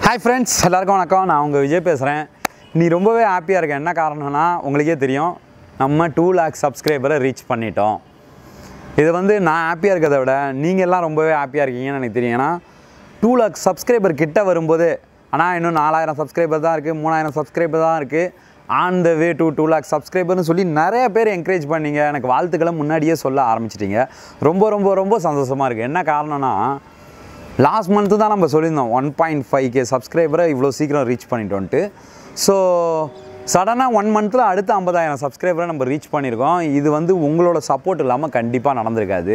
hi friends எல்லாருக்கும் வணக்கம் நான் உங்கள் விஜய் பேசுகிறேன் நீ ரொம்பவே ஹாப்பியாக இருக்கேன் என்ன காரணம்னா உங்களுக்கே தெரியும் நம்ம டூ லேக் சப்ஸ்கிரைபரை ரீச் பண்ணிட்டோம் இது வந்து நான் ஹாப்பியாக இருக்கிறத விட நீங்கள் எல்லாம் ரொம்பவே ஹாப்பியாக இருக்கீங்கன்னு எனக்கு தெரியும் ஏன்னா டூ லேக் சப்ஸ்கிரைபர் கிட்ட வரும்போது ஆனால் இன்னும் நாலாயிரம் சப்ஸ்கிரைபர் தான் இருக்குது மூணாயிரம் சப்ஸ்கிரைபர் தான் இருக்குது on the way to two lakh சப்ஸ்கிரைபர்னு சொல்லி நிறைய பேர் என்கரேஜ் பண்ணீங்க எனக்கு வாழ்த்துக்களை முன்னாடியே சொல்ல ஆரம்பிச்சிட்டிங்க ரொம்ப ரொம்ப ரொம்ப சந்தோஷமாக இருக்குது என்ன காரணம்னா லாஸ்ட் மந்த்து தான் நம்ம சொல்லியிருந்தோம் ஒன் பாயிண்ட் ஃபைவ் கே சப்ஸ்கிரைபரை இவ்வளோ சீக்கிரம் ரீச் பண்ணிட்டோன்ட்டு ஸோ சடனாக ஒன் மந்த்தில் அடுத்த ஐம்பதாயிரம் சப்ஸ்கிரைபரை நம்ம ரீச் பண்ணியிருக்கோம் இது வந்து உங்களோட சப்போர்ட் இல்லாமல் கண்டிப்பாக நடந்திருக்காது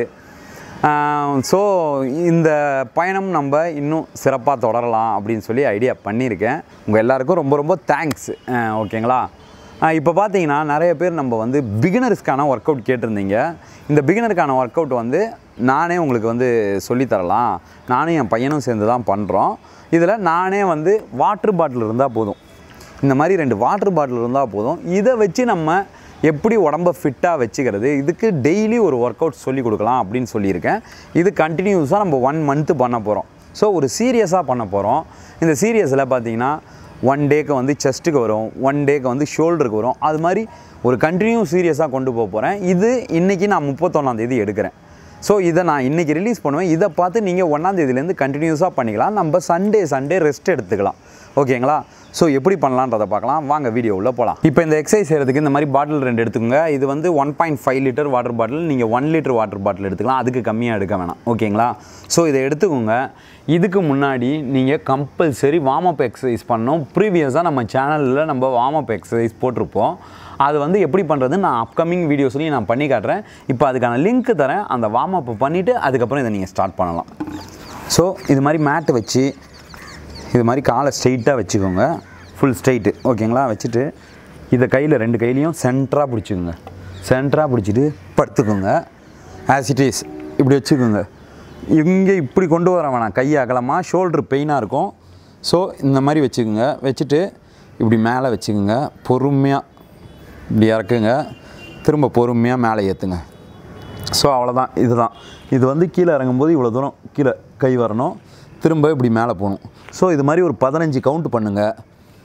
ஸோ இந்த பயணம் நம்ம இன்னும் சிறப்பாக தொடரலாம் அப்படின்னு சொல்லி ஐடியா பண்ணியிருக்கேன் உங்கள் எல்லாருக்கும் ரொம்ப ரொம்ப தேங்க்ஸ் ஓகேங்களா இப்போ பார்த்தீங்கன்னா நிறைய பேர் நம்ம வந்து பிகினர்ஸ்க்கான ஒர்க் அவுட் கேட்டிருந்தீங்க இந்த பிகினருக்கான ஒர்க் அவுட் வந்து நானே உங்களுக்கு வந்து சொல்லித் தரலாம் நானும் என் பையனும் சேர்ந்து தான் பண்ணுறோம் இதில் நானே வந்து வாட்டர் பாட்டில் இருந்தால் போதும் இந்த மாதிரி ரெண்டு வாட்டர் பாட்டில் இருந்தால் போதும் இதை வச்சு நம்ம எப்படி உடம்ப ஃபிட்டாக வச்சுக்கிறது இதுக்கு டெய்லி ஒரு ஒர்க் அவுட் சொல்லி கொடுக்கலாம் அப்படின்னு சொல்லியிருக்கேன் இது கண்டினியூஸாக நம்ம ஒன் மந்த்து பண்ண போகிறோம் ஸோ ஒரு சீரியஸாக பண்ண போகிறோம் இந்த சீரியஸில் பார்த்தீங்கன்னா ஒன் டேக்கு வந்து செஸ்ட்டுக்கு வரும் ஒன் டேக்கு வந்து ஷோல்டருக்கு வரும் அது மாதிரி ஒரு கண்டினியூ சீரியஸாக கொண்டு போக போகிறேன் இது இன்றைக்கி நான் முப்பத்தொன்னாந்தேதி எடுக்கிறேன் ஸோ இதை நான் இன்றைக்கி ரிலீஸ் பண்ணுவேன் இதை பார்த்து நீங்கள் ஒன்றாந்தேதியிலேருந்து கண்டினியூஸாக பண்ணிக்கலாம் நம்ம சண்டே சண்டே ரெஸ்ட் எடுத்துக்கலாம் ஓகேங்களா ஸோ எப்படி பண்ணலான்றதை பார்க்கலாம் வாங்க வீடியோ உள்ள போகலாம் இப்போ இந்த எக்ஸசைஸ் செய்கிறதுக்கு இந்த மாதிரி பாட்டில் ரெண்டு எடுத்துக்கோங்க இது வந்து one point five litre water bottle நீங்கள் ஒன் லிட்டர் வாட்டர் பாட்டில் எடுத்துக்கலாம் அதுக்கு கம்மியாக எடுக்க வேணாம் ஓகேங்களா ஸோ இதை எடுத்துக்கோங்க இதுக்கு முன்னாடி நீங்கள் கம்பல்சரி வார்ம் அப் எக்ஸசைஸ் பண்ணோம் ப்ரீவியஸாக நம்ம சேனலில் நம்ம வார்ம் அப் எக்ஸசைஸ் போட்டிருப்போம் அது வந்து எப்படி பண்ணுறது நான் அப்கமிங் வீடியோஸ்லையும் நான் பண்ணி காட்டுறேன் இப்போ அதுக்கான லிங்க் தரேன் அந்த வார்ம் அப் பண்ணிவிட்டு அதுக்கப்புறம் இதை நீங்கள் ஸ்டார்ட் பண்ணலாம் ஸோ இது மாதிரி மேட்டு வச்சு இது மாதிரி காலை ஸ்ட்ரெயிட்டாக வச்சுக்கோங்க ஃபுல் ஸ்ட்ரெயிட்டு ஓகேங்களா வச்சுட்டு இதை கையில் ரெண்டு கையிலையும் சென்டராக பிடிச்சிக்கோங்க சென்டராக பிடிச்சிட்டு படுத்துக்கோங்க ஆஸ் இட் இஸ் இப்படி வச்சுக்கோங்க இங்கே இப்படி கொண்டு வர வேணாம் கை அகலமாக ஷோல்ட்ரு பெயினாக இருக்கும் ஸோ இந்த மாதிரி வச்சுக்கோங்க வச்சுட்டு இப்படி மேலே வச்சுக்கோங்க பொறுமையாக இப்படி இறக்குங்க திரும்ப பொறுமையாக மேலே ஏற்றுங்க ஸோ அவ்வளோதான் இதுதான் இது வந்து கீழே இறங்கும்போது இவ்வளோ தூரம் கீழே கை வரணும் திரும்ப இப்படி மேலே போகணும் ஸோ இது மாதிரி ஒரு பதினஞ்சு கவுண்ட் பண்ணுங்கள்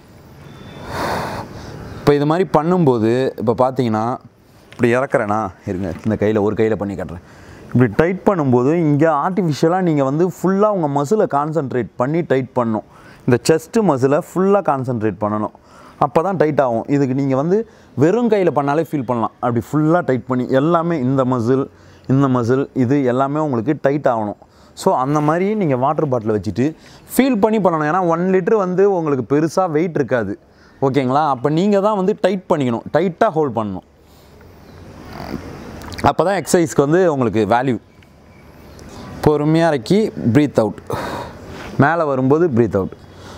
இப்போ இது மாதிரி பண்ணும்போது இப்போ பார்த்தீங்கன்னா இப்படி இறக்குறேனா இருங்க இந்த கையில் ஒரு கையில் பண்ணி காட்டுறேன் இப்படி டைட் பண்ணும்போது இங்கே ஆர்டிஃபிஷியலாக நீங்கள் வந்து ஃபுல்லாக உங்கள் மசிலை கான்சன்ட்ரேட் பண்ணி டைட் பண்ணணும் இந்த செஸ்ட்டு மசிலை ஃபுல்லாக கான்சன்ட்ரேட் பண்ணணும் அப்போ தான் டைட் ஆகும் இதுக்கு நீங்கள் வந்து வெறும் கையில் பண்ணாலே ஃபீல் பண்ணலாம் அப்படி ஃபுல்லாக டைட் பண்ணி எல்லாமே இந்த மசில் இந்த மசில் இது எல்லாமே உங்களுக்கு டைட் ஆகணும் ஸோ அந்த மாதிரி நீங்கள் வாட்டர் பாட்டில் வச்சுட்டு ஃபீல் பண்ணி பண்ணணும் ஏன்னா ஒன் லிட்டர் வந்து உங்களுக்கு பெருசாக வெயிட் இருக்காது ஓகேங்களா அப்போ நீங்கள் தான் வந்து டைட் பண்ணிக்கணும் டைட்டாக ஹோல்ட் பண்ணணும் அப்போ தான் எக்ஸசைஸ்க்கு வந்து உங்களுக்கு வேல்யூ பொறுமையாக இறக்கி ப்ரீத் அவுட் மேலே வரும்போது ப்ரீத் அவுட்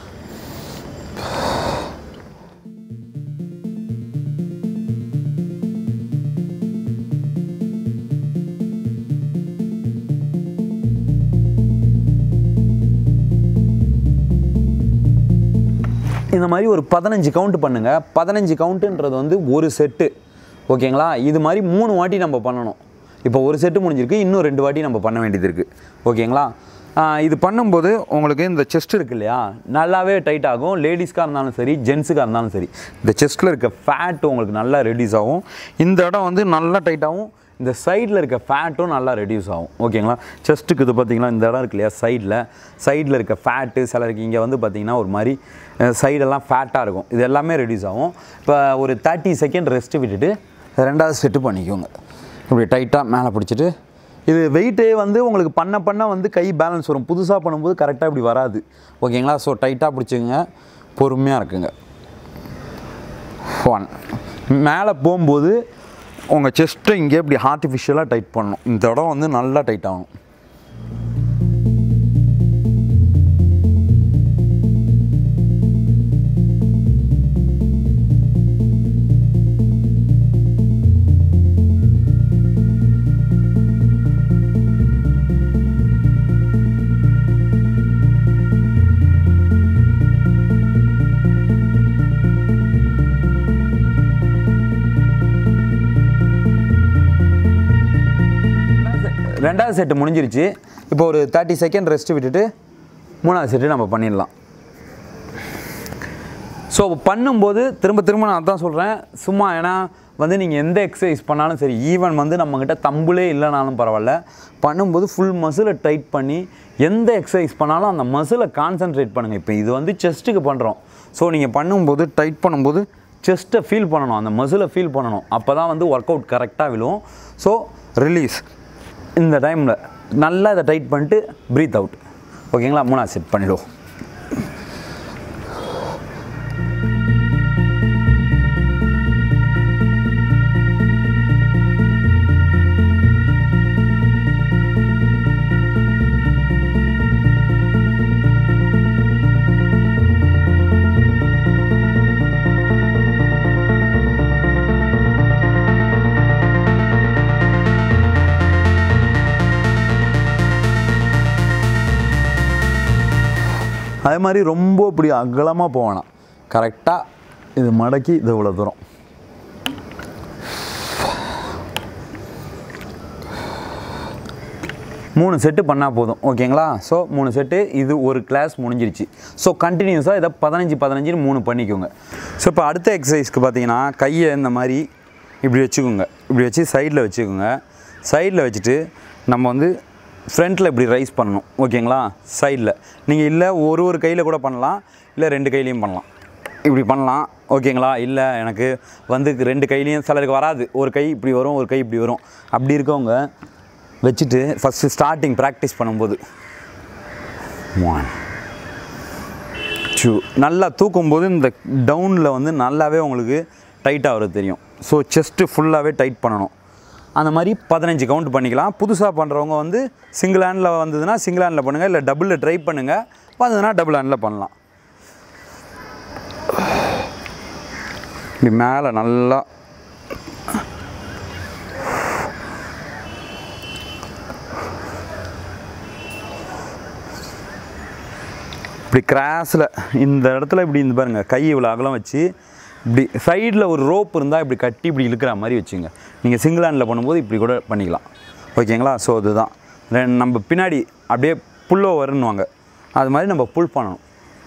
இந்த மாதிரி ஒரு பதினஞ்சு கவுண்ட் பண்ணுங்கள் பதினஞ்சு கவுண்ட்டுன்றது வந்து ஒரு செட்டு ஓகேங்களா இது மாதிரி மூணு வாட்டி நம்ம பண்ணணும் இப்போ ஒரு செட்டு முடிஞ்சிருக்கு இன்னும் ரெண்டு வாட்டி நம்ம பண்ண வேண்டியது இருக்குது ஓகேங்களா ஆஹ் இது பண்ணும்போது உங்களுக்கு இந்த செஸ்ட் இருக்கு இல்லையா நல்லாவே டைட் ஆகும் லேடிஸ்க்காக இருந்தாலும் சரி ஜென்ஸுக்காக இருந்தாலும் சரி இந்த செஸ்ட்டில் இருக்க ஃபேட் உங்களுக்கு நல்லா ரெடியூஸ் ஆகும் இந்த இடம் வந்து நல்லா டைட் ஆகும் இந்த சைடில் இருக்க ஃபேட்டும் நல்லா ரெடியூஸ் ஆகும் ஓகேங்களா செஸ்ட்டுக்கு இது பார்த்தீங்கன்னா இந்த இடம் இருக்கு இல்லையா சைடில் சைடில் இருக்க ஃபேட்டு சிலருக்கு இங்கே வந்து பார்த்தீங்கன்னா ஒரு மாதிரி சைடெல்லாம் ஃபேட்டாக இருக்கும் இது எல்லாமே ரெடியூஸ் ஆகும் இப்போ ஒரு தேர்ட்டி செகண்ட் ரெஸ்ட்டு விட்டுட்டு ரெண்டாவது செட்டு பண்ணிக்கோங்க இப்படி டைட்டாக மேலே பிடிச்சிட்டு இது வெயிட்டே வந்து உங்களுக்கு பண்ண பண்ண வந்து கை பேலன்ஸ் வரும் புதுசாக பண்ணும்போது கரெக்டாக இப்படி வராது ஓகேங்களா ஸோ டைட்டாக பிடிச்சிங்க பொறுமையாக இருக்குங்க ஒன் மேலே போகும்போது உங்கள் செஸ்ட்டை இங்கே இப்படி ஆர்டிஃபிஷியலாக டைட் பண்ணணும் இந்த இடம் வந்து நல்லா டைட் ஆகணும் ரெண்டாவது செட்டு முடிஞ்சிருச்சு இப்போ ஒரு தேர்ட்டி செகண்ட் ரெஸ்ட் விட்டுட்டு மூணாவது செட்டு நம்ம பண்ணிடலாம் ஸோ பண்ணும்போது திரும்ப திரும்ப நான் அதான் சொல்கிறேன் சும்மா ஏன்னா வந்து நீங்கள் எந்த எக்ஸசைஸ் பண்ணாலும் சரி ஈவன் வந்து நம்மக்கிட்ட தம்புலே இல்லைனாலும் பரவாயில்ல பண்ணும்போது ஃபுல் மசிலை டைட் பண்ணி எந்த எக்ஸசைஸ் பண்ணாலும் அந்த மசிலை கான்சென்ட்ரேட் பண்ணுங்கள் இப்போ இது வந்து செஸ்ட்டுக்கு பண்ணுறோம் ஸோ நீங்கள் பண்ணும்போது டைட் பண்ணும்போது செஸ்ட்டை ஃபீல் பண்ணணும் அந்த மசிலை ஃபீல் பண்ணணும் அப்போ தான் வந்து ஒர்க் அவுட் கரெக்டாக விழும் ஸோ ரிலீஸ் இந்த டைமில் நல்லா இதை டைட் பண்ணிட்டு ப்ரீத் அவுட் ஓகேங்களா மூணாவது செட் பண்ணிடுவோம் அதே மாதிரி ரொம்ப இப்படி அகலமாக போவேணாம் கரெக்டாக இது மடக்கி இது இவ்வளோ தூரம் மூணு செட்டு பண்ணால் போதும் ஓகேங்களா ஸோ மூணு செட்டு இது ஒரு கிளாஸ் முடிஞ்சிருச்சு ஸோ கண்டினியூஸாக இதை பதினஞ்சு பதினஞ்சுன்னு மூணு பண்ணிக்கோங்க ஸோ இப்போ அடுத்த எக்ஸசைஸ்க்கு பார்த்தீங்கன்னா கையை இந்த மாதிரி இப்படி வச்சுக்கோங்க இப்படி வச்சு சைடில் வச்சுக்கோங்க சைடில் வச்சுட்டு நம்ம வந்து ஃப்ரண்ட்டில் இப்படி ரைஸ் பண்ணணும் ஓகேங்களா சைடில் நீங்கள் இல்லை ஒரு ஒரு கையில் கூட பண்ணலாம் இல்லை ரெண்டு கையிலையும் பண்ணலாம் இப்படி பண்ணலாம் ஓகேங்களா இல்லை எனக்கு வந்து ரெண்டு கையிலையும் சிலருக்கு வராது ஒரு கை இப்படி வரும் ஒரு கை இப்படி வரும் அப்படி இருக்கவங்க வச்சுட்டு ஃபஸ்ட்டு ஸ்டார்டிங் ப்ராக்டிஸ் பண்ணும்போது ஒன் டூ நல்லா தூக்கும்போது இந்த டவுனில் வந்து நல்லாவே உங்களுக்கு டைட்டாக வர தெரியும் ஸோ செஸ்ட்டு ஃபுல்லாகவே டைட் பண்ணணும் அந்த மாதிரி பதினஞ்சு கவுண்ட் பண்ணிக்கலாம் புதுசாக பண்ணுறவங்க வந்து சிங்கிள் ஹேண்டில் வந்ததுன்னா சிங்கிள் ஹேண்டில் பண்ணுங்கள் இல்லை டபுளில் ட்ரை பண்ணுங்கள் வந்ததுன்னா டபுள் ஹேண்டில் பண்ணலாம் இப்படி மேலே நல்லா இப்படி கிராஸில் இந்த இடத்துல இப்படி இந்த பாருங்கள் கை இவ்வளோ அகலம் வச்சு இப்படி சைடில் ஒரு ரோப் இருந்தால் இப்படி கட்டி இப்படி இழுக்கிற மாதிரி வச்சுங்க நீங்கள் சிங்கிள் ஹேண்டில் பண்ணும்போது இப்படி கூட பண்ணிக்கலாம் ஓகேங்களா ஸோ இதுதான் ரெ- நம்ம பின்னாடி அப்படியே புல்லோ வருன்னுவாங்க அது மாதிரி நம்ம புல் பண்ணணும்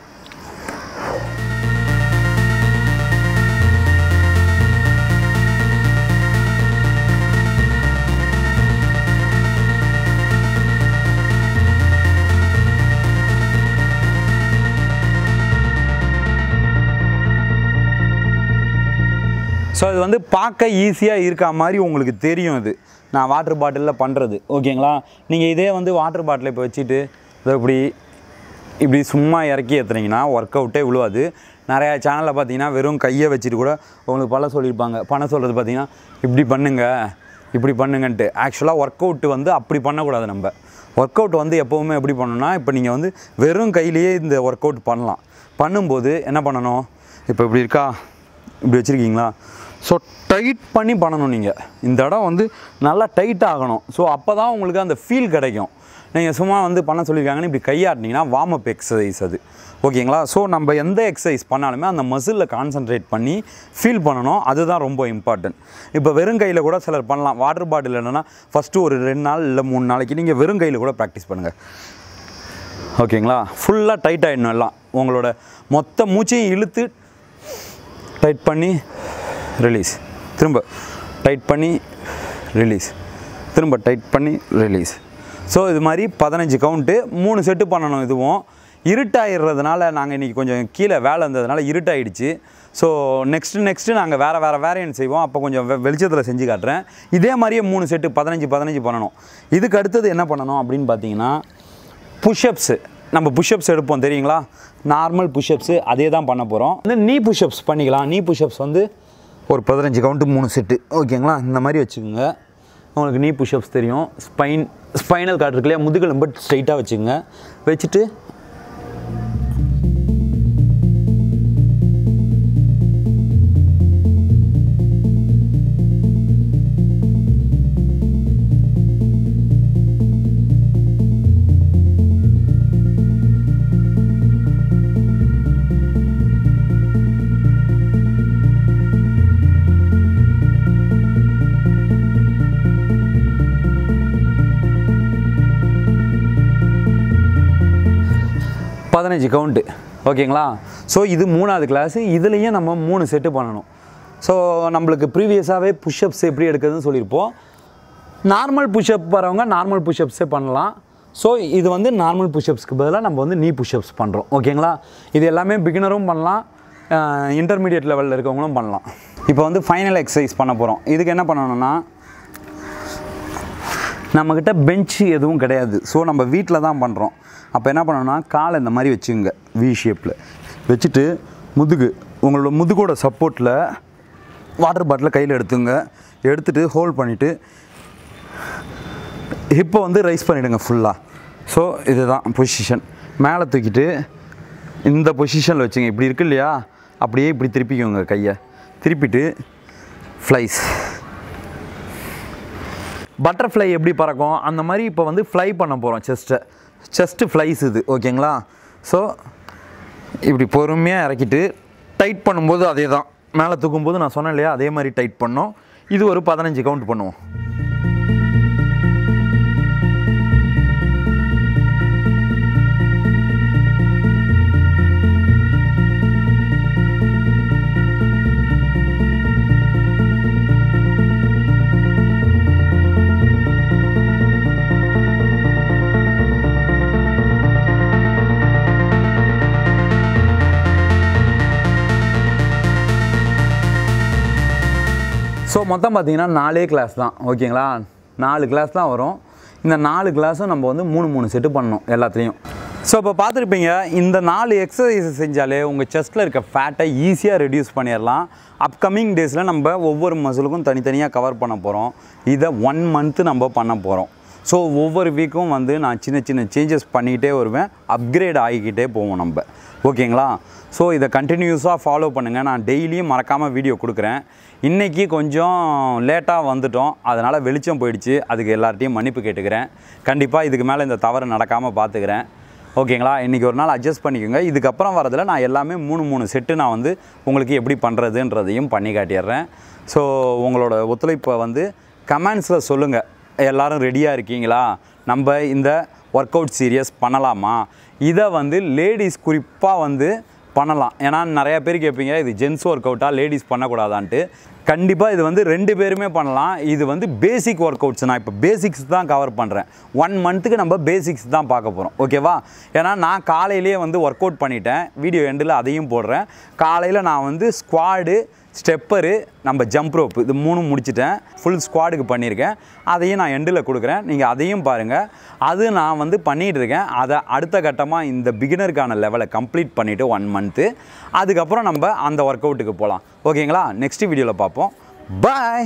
ஸோ இது வந்து பார்க்க ஈஸியாக இருக்க மாதிரி உங்களுக்கு தெரியும் இது நான் வாட்டர் பாட்டிலில் பண்ணுறது ஓகேங்களா நீங்கள் இதே வந்து வாட்டர் பாட்டிலை இப்போ வச்சுட்டு இதை இப்படி இப்படி சும்மா இறக்கி ஏற்றுனீங்கன்னா ஒர்க் அவுட்டே விழுவாது நிறையா சேனலில் பார்த்தீங்கன்னா வெறும் கையை வச்சுட்டு கூட உங்களுக்கு பல சொல்லியிருப்பாங்க பண்ண சொல்கிறது பார்த்தீங்கன்னா இப்படி பண்ணுங்க இப்படி பண்ணுங்கன்ட்டு ஆக்சுவலாக ஒர்க் அவுட் வந்து அப்படி பண்ணக்கூடாது நம்ம ஒர்க் அவுட் வந்து எப்போவுமே எப்படி பண்ணணும்னா இப்போ நீங்கள் வந்து வெறும் கையிலேயே இந்த ஒர்க் அவுட் பண்ணலாம் பண்ணும்போது என்ன பண்ணணும் இப்போ இப்படி இருக்கா இப்படி வச்சுருக்கீங்களா ஸோ டைட் பண்ணி பண்ணணும் நீங்கள் இந்த இடம் வந்து நல்லா டைட் ஆகணும் ஸோ அப்போ தான் உங்களுக்கு அந்த ஃபீல் கிடைக்கும் நீங்கள் சும்மா வந்து பண்ண சொல்லியிருக்காங்கன்னு இப்படி கையாட்டினீங்கன்னா வார்ம் அப் எக்ஸசைஸ் அது ஓகேங்களா ஸோ நம்ம எந்த எக்ஸசைஸ் பண்ணாலுமே அந்த மசிலில் கான்சென்ட்ரேட் பண்ணி ஃபீல் பண்ணணும் அதுதான் ரொம்ப இம்பார்ட்டன்ட் இப்போ வெறும் கையில் கூட சிலர் பண்ணலாம் வாட்டர் பாட்டில் என்னென்னா ஃபஸ்ட்டு ஒரு ரெண்டு நாள் இல்லை மூணு நாளைக்கு நீங்கள் வெறும் கையில் கூட ப்ராக்டிஸ் பண்ணுங்கள் ஓகேங்களா ஃபுல்லாக டைட் ஆகிடணும் எல்லாம் உங்களோட மொத்த மூச்சையும் இழுத்து டைட் பண்ணி ரிலீஸ் திரும்ப டைட் பண்ணி ரிலீஸ் திரும்ப டைட் பண்ணி ரிலீஸ் ஸோ இது மாதிரி பதினஞ்சு கவுண்ட்டு மூணு செட்டு பண்ணணும் இதுவும் இருட்டாயிடுறதுனால நாங்கள் இன்றைக்கி கொஞ்சம் கீழே வேலை இருந்ததுனால இருட்டாயிடுச்சு ஸோ நெக்ஸ்ட்டு நெக்ஸ்ட்டு நாங்கள் வேறு வேறு வேரியன்ட் செய்வோம் அப்போ கொஞ்சம் வெ- வெளிச்சத்தில் செஞ்சு காட்டுறேன் இதே மாதிரியே மூணு செட்டு பதினஞ்சு பதினஞ்சு பண்ணணும் இதுக்கு அடுத்தது என்ன பண்ணணும் அப்படின்னு பார்த்தீங்கன்னா புஷ்அப்ஸு நம்ம புஷ்அப்ஸ் எடுப்போம் தெரியுங்களா நார்மல் புஷ்அப்ஸு அதே தான் பண்ண போகிறோம் வந்து நீ புஷ்அப்ஸ் பண்ணிக்கலாம் நீ புஷ்அப்ஸ் வந்து ஒரு பதினஞ்சு கவுண்ட்டு மூணு செட்டு ஓகேங்களா இந்த மாதிரி வச்சுக்கோங்க உங்களுக்கு நீ புஷ்அப்ஸ் தெரியும் ஸ்பைன் ஸ்பைனல் கார்டு இருக்கு இல்லையா முதுகெலும்பு ஸ்ட்ரைட்டாக வச்சுக்கோங்க வச்சுட்டு பதினஞ்சு கவுண்ட்டு ஓகேங்களா ஸோ இது மூணாவது கிளாஸு இதுலேயும் நம்ம மூணு செட்டு பண்ணணும் ஸோ நம்மளுக்கு ப்ரீவியஸாகவே புஷ்அப்ஸ் எப்படி எடுக்கிறதுன்னு சொல்லியிருப்போம் நார்மல் புஷ்அப் வரவங்க நார்மல் புஷ்அப்ஸே பண்ணலாம் ஸோ இது வந்து நார்மல் புஷ்அப்ஸ்க்கு பதிலாக நம்ம வந்து நீ புஷ்அப்ஸ் பண்ணுறோம் ஓகேங்களா இது எல்லாமே பிகினரும் பண்ணலாம் இன்டர்மீடியட் லெவலில் இருக்கவங்களும் பண்ணலாம் இப்போ வந்து ஃபைனல் எக்ஸசைஸ் பண்ண போகிறோம் இதுக்கு என்ன பண்ணணும்னா நம்மக்கிட்ட பெஞ்சு எதுவும் கிடையாது ஸோ நம்ம வீட்டில் தான் பண்ணுறோம் அப்போ என்ன பண்ணணும்னா காலை இந்த மாதிரி வச்சுங்க வி ஷேப்பில் வச்சுட்டு முதுகு உங்களோட முதுகோட சப்போர்ட்டில் வாட்டர் பாட்டிலை கையில் எடுத்துங்க எடுத்துட்டு ஹோல்ட் பண்ணிவிட்டு ஹிப்பை வந்து ரைஸ் பண்ணிவிடுங்க ஃபுல்லாக ஸோ இதுதான் பொசிஷன் மேலே தூக்கிட்டு இந்த பொசிஷனில் வச்சுங்க இப்படி இருக்கு இல்லையா அப்படியே இப்படி திருப்பிக்கோங்க கையை திருப்பிட்டு ஃப்ளைஸ் பட்டர்ஃப்ளை எப்படி பறக்கும் அந்த மாதிரி இப்போ வந்து ஃப்ளை பண்ண போகிறோம் செஸ்ட்டை செஸ்ட்டு ஃப்ளைஸ் இது ஓகேங்களா ஸோ இப்படி பொறுமையாக இறக்கிட்டு டைட் பண்ணும்போது அதே தான் மேலே தூக்கும்போது நான் சொன்னேன் இல்லையா அதே மாதிரி டைட் பண்ணோம் இது ஒரு பதினஞ்சு கவுண்ட் பண்ணுவோம் ஸோ மொத்தம் பார்த்தீங்கன்னா நாலே கிளாஸ் தான் ஓகேங்களா நாலு கிளாஸ் தான் வரும் இந்த நாலு கிளாஸும் நம்ம வந்து மூணு மூணு செட்டு பண்ணணும் எல்லாத்துலேயும் ஸோ இப்போ பார்த்துருப்பீங்க இந்த நாலு எக்ஸசைஸ் செஞ்சாலே உங்கள் செஸ்ட்டில் இருக்க ஃபேட்டை ஈஸியாக ரெடியூஸ் பண்ணிடலாம் அப்கமிங் டேஸில் நம்ம ஒவ்வொரு மசிலுக்கும் தனித்தனியாக கவர் பண்ண போகிறோம் இதை ஒன் மந்த்து நம்ம பண்ண போகிறோம் ஸோ ஒவ்வொரு வீக்கும் வந்து நான் சின்ன சின்ன சேஞ்சஸ் பண்ணிக்கிட்டே வருவேன் அப்கிரேட் ஆகிக்கிட்டே போவோம் நம்ம ஓகேங்களா ஸோ இதை கண்டினியூஸாக ஃபாலோ பண்ணுங்கள் நான் டெய்லியும் மறக்காமல் வீடியோ கொடுக்குறேன் இன்றைக்கி கொஞ்சம் லேட்டாக வந்துட்டோம் அதனால் வெளிச்சம் போயிடுச்சு அதுக்கு எல்லார்ட்டையும் மன்னிப்பு கேட்டுக்கிறேன் கண்டிப்பாக இதுக்கு மேலே இந்த தவறு நடக்காமல் பார்த்துக்கிறேன் ஓகேங்களா இன்றைக்கி ஒரு நாள் அட்ஜஸ்ட் பண்ணிக்கோங்க இதுக்கப்புறம் வரதில் நான் எல்லாமே மூணு மூணு செட்டு நான் வந்து உங்களுக்கு எப்படி பண்ணுறதுன்றதையும் பண்ணி காட்டிடுறேன் ஸோ உங்களோட ஒத்துழைப்பை வந்து கமெண்ட்ஸில் சொல்லுங்கள் எல்லாரும் ரெடியாக இருக்கீங்களா நம்ம இந்த ஒர்க் அவுட் சீரியஸ் பண்ணலாமா இதை வந்து லேடிஸ் குறிப்பாக வந்து பண்ணலாம் ஏன்னா நிறைய பேர் கேட்பீங்க இது ஜென்ஸ் ஒர்க் அவுட்டா லேடிஸ் பண்ணக்கூடாதான்ட்டு கண்டிப்பாக இது வந்து ரெண்டு பேருமே பண்ணலாம் இது வந்து பேசிக் ஒர்க் அவுட்ஸ் நான் இப்போ பேசிக்ஸ் தான் கவர் பண்ணுறேன் ஒன் மந்த்துக்கு நம்ம பேசிக்ஸ் தான் பார்க்க போகிறோம் ஓகேவா ஏன்னா நான் காலையிலேயே வந்து ஒர்க் அவுட் பண்ணிட்டேன் வீடியோ எண்டில் அதையும் போடுறேன் காலையில் நான் வந்து ஸ்குவாடு ஸ்டெப்பரு நம்ம ஜம்ப் ரோப் இது மூணும் முடிச்சிட்டேன் ஃபுல் ஸ்குவாடுக்கு பண்ணியிருக்கேன் அதையும் நான் எண்டில் கொடுக்குறேன் நீங்கள் அதையும் பாருங்கள் அது நான் வந்து பண்ணிகிட்டு இருக்கேன் அதை அடுத்த கட்டமாக இந்த பிகினருக்கான லெவலை கம்ப்ளீட் பண்ணிவிட்டு ஒன் மந்த்து அதுக்கப்புறம் நம்ம அந்த ஒர்க் அவுட்டுக்கு போகலாம் ஓகேங்களா நெக்ஸ்ட் வீடியோவில் பார்ப்போம் பாய்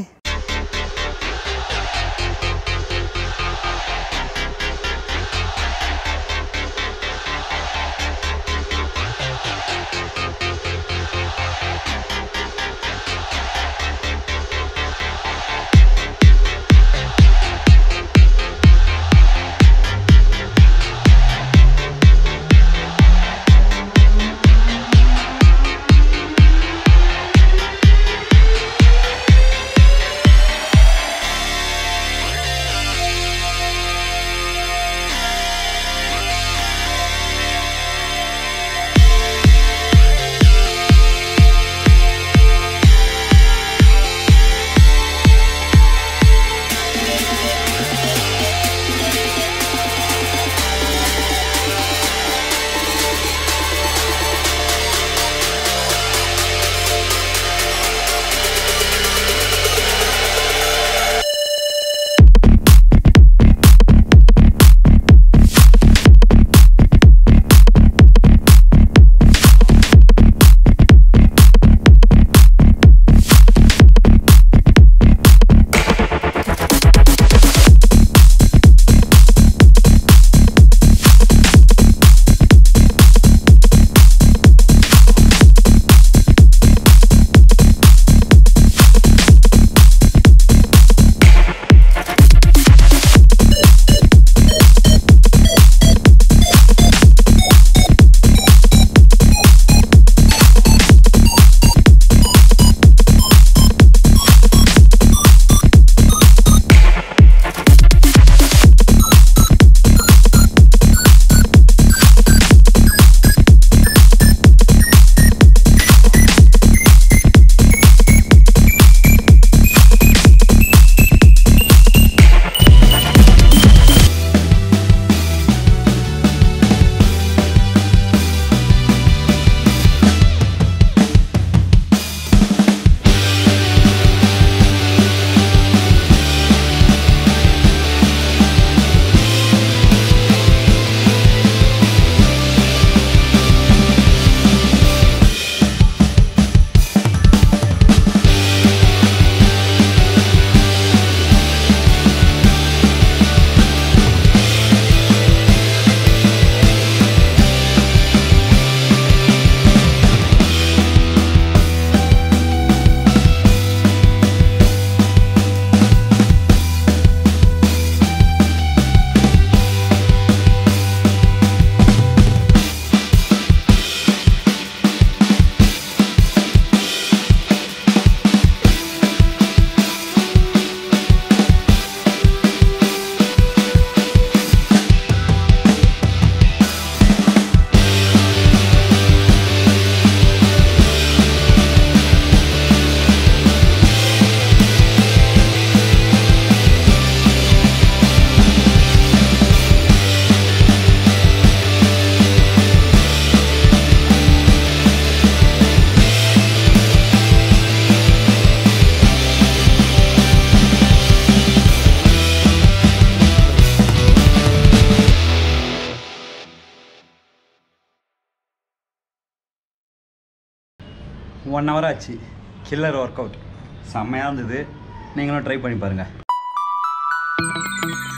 ஒன் ஹவர் ஆச்சு கில்லர் ஒர்க் அவுட் செம்மையாக இருந்தது நீங்களும் ட்ரை பண்ணி பாருங்கள்